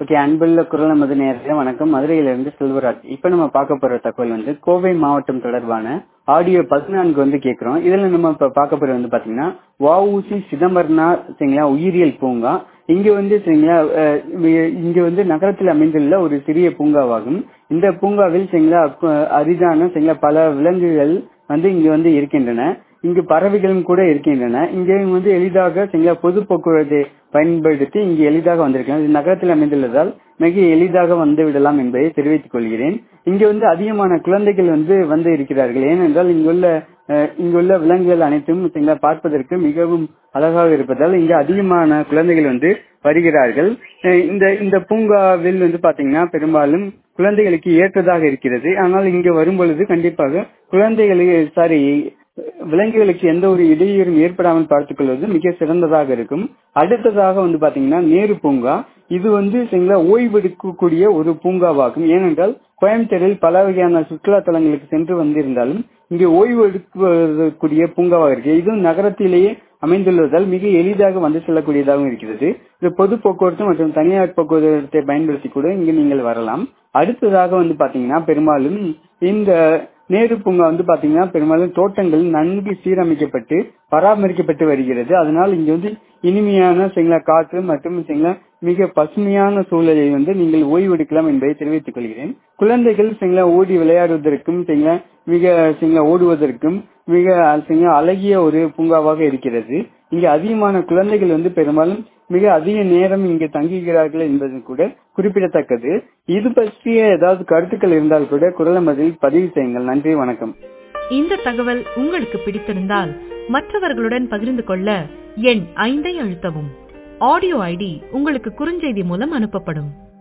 okay அன்புள்ள குரல் நமது நேரத்தில் வணக்கம் மதுரையிலிருந்து செல்வராஜ் இப்ப நம்ம பார்க்க போற தகவல் வந்து கோவை மாவட்டம் தொடர்பான ஆடியோ பதினான்கு வந்து கேட்கிறோம் இதுல நம்ம இப்ப பார்க்க போறது வந்து பாத்தீங்கன்னா வஉசி சிதம்பரனார் சரிங்களா உயிரியல் பூங்கா இங்க வந்து சரிங்களா அஹ், இங்க வந்து நகரத்தில் அமைந்துள்ள ஒரு சிறிய பூங்காவாகும் இந்த பூங்காவில் சரிங்களா அஹ், அரிதான சரிங்களா பல விலங்குகள் வந்து இங்க வந்து இருக்கின்றன இங்கு பறவைகளும் கூட இருக்கின்றன இங்கே வந்து எளிதாக சரிங்களா பொது போக்குவரத்தை பயன்படுத்தி இங்கு எளிதாக வந்திருக்கிறது இது நகரத்தில் அமைந்துள்ளதால் மிக எளிதாக வந்து விடலாம் என்பதை தெரிவித்துக் கொள்கிறேன் இங்கு வந்து அதிகமான குழந்தைகள் வந்து வந்து இருக்கிறார்கள் ஏனென்றால் இங்குள்ள அஹ், இங்குள்ள விலங்குகள் அனைத்தும் சரிங்களா பார்ப்பதற்கு மிகவும் அழகாக இருப்பதால் இங்கு அதிகமான குழந்தைகள் வந்து வருகிறார்கள் அஹ், இந்த இந்த பூங்காவில் வந்து பாத்தீங்கன்னா பெரும்பாலும் குழந்தைகளுக்கு ஏற்றதாக இருக்கிறது ஆனால் இங்கு வரும் பொழுது கண்டிப்பாக குழந்தைகளுக்கு சாரி விலங்குகளுக்கு எந்த ஒரு இடையூறும் ஏற்படாமல் பார்த்துக் கொள்வது மிக சிறந்ததாக இருக்கும் அடுத்ததாக வந்து பாத்தீங்கன்னா நேரு பூங்கா இது வந்து சரிங்களா ஓய்வெடுக்கக்கூடிய ஒரு பூங்காவாகும் ஏனென்றால் கோயம்புத்தூரில் பல வகையான சுற்றுலா தலங்களுக்கு சென்று வந்திருந்தாலும் இங்கே ஓய்வு எடுக்கக்கூடிய பூங்காவாக இருக்கு இதுவும் நகரத்திலேயே அமைந்துள்ளதால் மிக எளிதாக வந்து செல்லக்கூடியதாகவும் இருக்கிறது இது பொது போக்குவரத்து மற்றும் தனியார் போக்குவரத்தை பயன்படுத்தி கூட இங்கு நீங்கள் வரலாம் அடுத்ததாக வந்து பாத்தீங்கன்னா பெரும்பாலும் இந்த நேரு பூங்கா வந்து பாத்தீங்கன்னா பெரும்பாலும் தோட்டங்கள் நன்கு சீரமைக்கப்பட்டு பராமரிக்கப்பட்டு வருகிறது அதனால் இங்க வந்து இனிமையான சிங்கள காற்று மற்றும் சிங்கள மிக பசுமையான சூழலை வந்து நீங்கள் ஓய்வெடுக்கலாம் என்பதை தெரிவித்துக் கொள்கிறேன் குழந்தைகள் சிங்கள ஓடி விளையாடுவதற்கும் சிங்கள மிக சிங்கள ஓடுவதற்கும் மிக சிங்கள அழகிய ஒரு பூங்காவாக இருக்கிறது இங்க அதிகமான குழந்தைகள் வந்து பெரும்பாலும் மிக அதிக நேரம் இங்கு தங்குகிறார்கள் என்பது கூட குறிப்பிடத்தக்கது இது பற்றிய ஏதாவது கருத்துக்கள் இருந்தால் கூட குரலமதில் பதிவு செய்யுங்கள் நன்றி வணக்கம் இந்த தகவல் உங்களுக்கு பிடித்திருந்தால் மற்றவர்களுடன் பகிர்ந்து கொள்ள எண் ஐந்தை அழுத்தவும் ஆடியோ ஐடி உங்களுக்கு குறுஞ்செய்தி மூலம் அனுப்பப்படும்